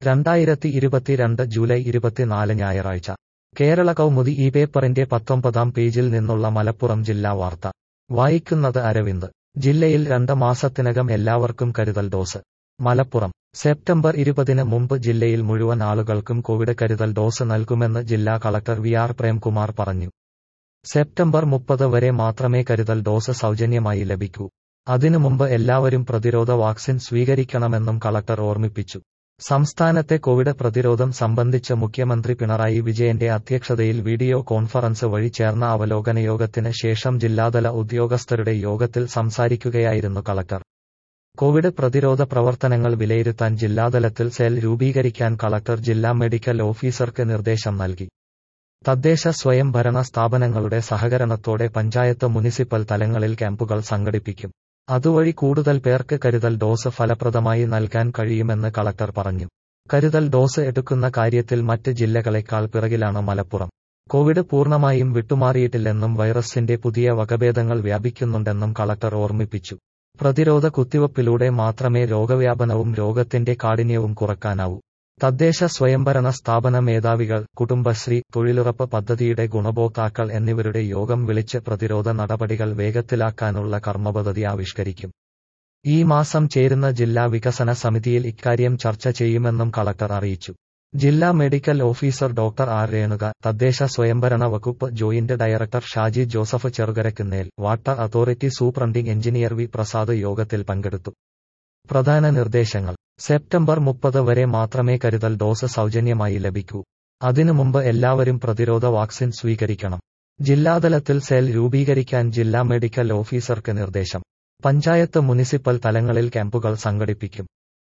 രണ്ടായിരത്തി ഇരുപത്തിരണ്ട് ജൂലൈ ഇരുപത്തിനാല് ഞായറാഴ്ച കേരള കൗമുദി ഈ പേപ്പറിന്റെ പത്തൊമ്പതാം പേജിൽ നിന്നുള്ള മലപ്പുറം ജില്ലാ വാർത്ത വായിക്കുന്നത് അരവിന്ദ് ജില്ലയിൽ രണ്ട് മാസത്തിനകം എല്ലാവർക്കും കരുതൽ ഡോസ് മലപ്പുറം സെപ്റ്റംബർ ഇരുപതിന് മുമ്പ് ജില്ലയിൽ മുഴുവൻ ആളുകൾക്കും കോവിഡ് കരുതൽ ഡോസ് നൽകുമെന്ന് ജില്ലാ കളക്ടർ വി ആർ പ്രേംകുമാർ പറഞ്ഞു സെപ്റ്റംബർ മുപ്പത് വരെ മാത്രമേ കരുതൽ ഡോസ് സൗജന്യമായി ലഭിക്കൂ അതിനു മുമ്പ് എല്ലാവരും പ്രതിരോധ വാക്സിൻ സ്വീകരിക്കണമെന്നും കളക്ടർ ഓർമ്മിപ്പിച്ചു സംസ്ഥാനത്തെ കോവിഡ് പ്രതിരോധം സംബന്ധിച്ച് മുഖ്യമന്ത്രി പിണറായി വിജയന്റെ അധ്യക്ഷതയിൽ വീഡിയോ കോൺഫറൻസ് വഴി ചേർന്ന അവലോകന യോഗത്തിന് ശേഷം ജില്ലാതല ഉദ്യോഗസ്ഥരുടെ യോഗത്തിൽ സംസാരിക്കുകയായിരുന്നു കളക്ടർ കോവിഡ് പ്രതിരോധ പ്രവർത്തനങ്ങൾ വിലയിരുത്താൻ ജില്ലാതലത്തിൽ സെൽ രൂപീകരിക്കാൻ കളക്ടർ ജില്ലാ മെഡിക്കൽ ഓഫീസർക്ക് നിർദ്ദേശം നൽകി തദ്ദേശ സ്വയംഭരണ സ്ഥാപനങ്ങളുടെ സഹകരണത്തോടെ പഞ്ചായത്ത് മുനിസിപ്പൽ തലങ്ങളിൽ ക്യാമ്പുകൾ സംഘടിപ്പിക്കും അതുവഴി കൂടുതൽ പേർക്ക് കരുതൽ ഡോസ് ഫലപ്രദമായി നൽകാൻ കഴിയുമെന്ന് കളക്ടർ പറഞ്ഞു കരുതൽ ഡോസ് എടുക്കുന്ന കാര്യത്തിൽ മറ്റ് ജില്ലകളെക്കാൾ പിറകിലാണ് മലപ്പുറം കോവിഡ് പൂർണ്ണമായും വിട്ടുമാറിയിട്ടില്ലെന്നും വൈറസിന്റെ പുതിയ വകഭേദങ്ങൾ വ്യാപിക്കുന്നുണ്ടെന്നും കളക്ടർ ഓർമ്മിപ്പിച്ചു പ്രതിരോധ കുത്തിവയ്പ്പിലൂടെ മാത്രമേ രോഗവ്യാപനവും രോഗത്തിന്റെ കാഠിന്യവും കുറക്കാനാവൂ തദ്ദേശ സ്വയംഭരണ സ്ഥാപന മേധാവികൾ കുടുംബശ്രീ തൊഴിലുറപ്പ് പദ്ധതിയുടെ ഗുണഭോക്താക്കൾ എന്നിവരുടെ യോഗം വിളിച്ച് പ്രതിരോധ നടപടികൾ വേഗത്തിലാക്കാനുള്ള കർമ്മപദ്ധതി ആവിഷ്കരിക്കും ഈ മാസം ചേരുന്ന ജില്ലാ വികസന സമിതിയിൽ ഇക്കാര്യം ചർച്ച ചെയ്യുമെന്നും കളക്ടർ അറിയിച്ചു ജില്ലാ medical officer doctor R Renuka തദ്ദേശ സ്വയംഭരണ വകുപ്പ് joint director Shaji Joseph Cherukarakkunnel water authority superintending engineer V Prasad യോഗത്തിൽ പങ്കെടുത്തു പ്രധാന നിർദ്ദേശങ്ങൾ സെപ്റ്റംബർ മുപ്പത് വരെ മാത്രമേ കരുതൽ ഡോസ് സൗജന്യമായി ലഭിക്കൂ അതിനു മുമ്പ് എല്ലാവരും പ്രതിരോധ വാക്സിൻ സ്വീകരിക്കണം ജില്ലാതലത്തിൽ സെൽ രൂപീകരിക്കാൻ ജില്ലാ മെഡിക്കൽ ഓഫീസർക്ക് നിർദ്ദേശം പഞ്ചായത്ത് മുനിസിപ്പൽ തലങ്ങളിൽ ക്യാമ്പുകൾ സംഘടിപ്പിക്കും